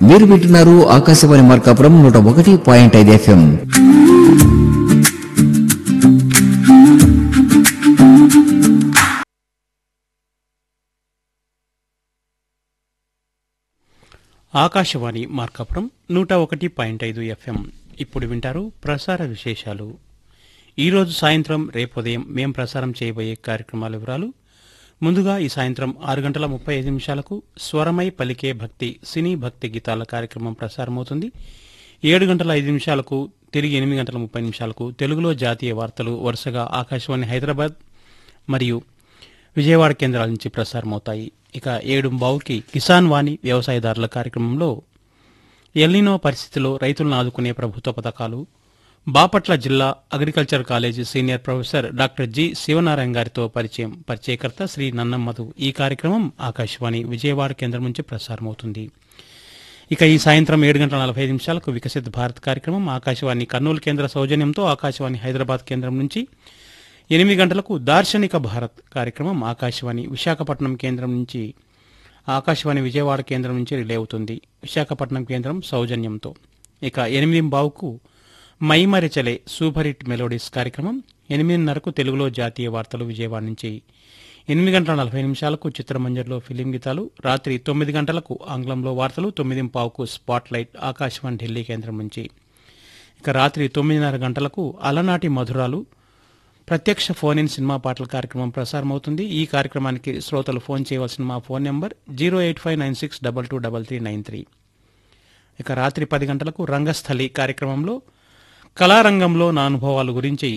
మీరు వింటున్నారు ఆకాశవాణి మార్కాపురం నూట ఒకటి పాయింట్ ఐదు ఎఫ్ఎం ఆకాశవాణి మార్కాపురం నూట ఒకటి పాయింట్ ఐదు ఎఫ్ఎం ఇప్పుడు వింటారు ప్రసార విశేషాలు ఈరోజు సాయంత్రం రేపు ఉదయం మేం ప్రసారం చేయబోయే కార్యక్రమాల వివరాలు ముందుగా ఈ సాయంత్రం ఆరు గంటల ముప్పై ఐదు నిమిషాలకు స్వరమై పలికే భక్తి సినీ భక్తి గీతాల కార్యక్రమం ప్రసారమవుతుంది ఏడు గంటల ఐదు నిమిషాలకు తిరిగి ఎనిమిది గంటల ముప్పై నిమిషాలకు తెలుగులో జాతీయ వార్తలు వరుసగా ఆకాశవాణి హైదరాబాద్ మరియు విజయవాడ కేంద్రాల నుంచి ప్రసారమవుతాయి ఇక ఏడు బావుకి కిసాన్ వాణి వ్యవసాయదారుల కార్యక్రమంలో ఎల్నినో పరిస్థితిలో రైతులను ఆదుకునే ప్రభుత్వ పథకాలు బాపట్ల జిల్లా agriculture college senior professor doctor G Sivanarayana గారితో పరిచయం పరిచయకర్త శ్రీ నన్నం మధు ఈ కార్యక్రమం ఆకాశవాణి విజయవాడ కేంద్రం నుంచి ప్రసారమవుతుంది ఇక ఈ సాయంత్రం ఏడు గంటల నలభై ఐదు నిమిషాలకు వికసిత్ భారత్ కార్యక్రమం ఆకాశవాణి కర్నూలు కేంద్ర సౌజన్యంతో ఆకాశవాణి హైదరాబాద్ కేంద్రం నుంచి ఎనిమిది గంటలకు దార్శనిక భారత్ కార్యక్రమం ఆకాశవాణి విశాఖపట్నం కేంద్రం నుంచి ఆకాశవాణి విజయవాడ కేంద్రం నుంచి రిలే అవుతుంది విశాఖపట్నం కేంద్రం సౌజన్యంతో ఇక ఎనిమిది బావుకు మైమరిచలే సూపర్ హిట్ మెలోడీస్ కార్యక్రమం ఎనిమిదిన్నరకు తెలుగులో జాతీయ వార్తలు విజయవాడ నుంచి ఎనిమిది గంటల నలభై నిమిషాలకు చిత్రమంజర్లో ఫిలిం గీతాలు రాత్రి తొమ్మిది గంటలకు ఆంగ్లంలో వార్తలు తొమ్మిది పావుకు స్పాట్ లైట్ ఆకాశవాణి ఢిల్లీ కేంద్రం నుంచి ఇక రాత్రి తొమ్మిదిన్నర గంటలకు అలనాటి మధురాలు ప్రత్యక్ష ఫోన్ ఇన్ సినిమా పాటల కార్యక్రమం ప్రసారమవుతుంది ఈ కార్యక్రమానికి శ్రోతలు ఫోన్ చేయవలసిన మా phone number zero eight five nine six double two double three nine three ఇక రాత్రి పది గంటలకు రంగస్థలి కార్యక్రమంలో కళారంగంలో నా అనుభవాల గురించి